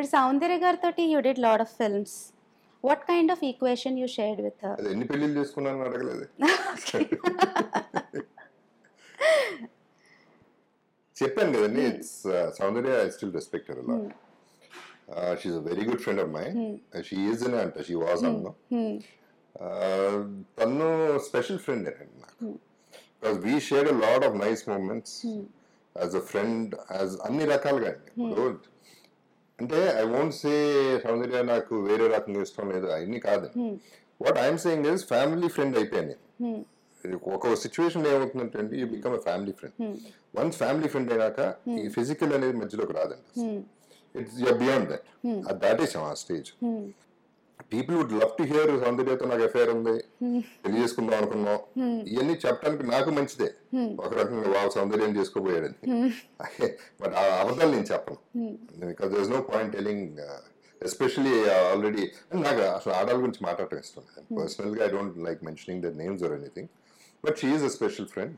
ఇప్పుడు సౌందర్య గారితో you did lot of films what kind of equation you shared with అది ఎన్ని పెళ్లిళ్ళు చేసుకున్నాను అడగలేదు చెప్పాను కదండి it's Soundarya I still respect her a lot she a very good friend of mine she is అని అంట షీ వాజ్ అన్న తను స్పెషల్ ఫ్రెండ్ అండి నాకు because we share a lot of nice moments as a friend as అన్ని రకాలుగా అండి ఇప్పుడు అంటే ఐ వోంట్ సే సౌందర్య నాకు వేరే రకంగా ఇష్టం లేదు అవన్నీ కాదు what I'm saying is family friend అయిపోయాను నేను ఒక సిచ్యువేషన్ ఏమవుతుందంటే you become a family friend once family friend అయినాక ఈ ఫిజికల్ అనేది మధ్యలోకి రాదండి it's beyond that that is a stage people would love to hear సౌందర్యతో నాకు ఎఫ్ఐఆర్ ఉంది పెళ్లి చేసుకుందాం అనుకున్నాం ఇవన్నీ చెప్పడానికి నాకు మంచిదే ఒక రకంగా వాళ్ళ సౌందర్యం చేసుకోబోయాడని బట్ ఆ అబద్ధాలు నేను చెప్పను because there is no point telling especially already నాకు అసలు ఆడాల గురించి మాట్లాడటం ఇష్టం పర్సనల్ గా I don't like mentioning the names or anything but she is a special friend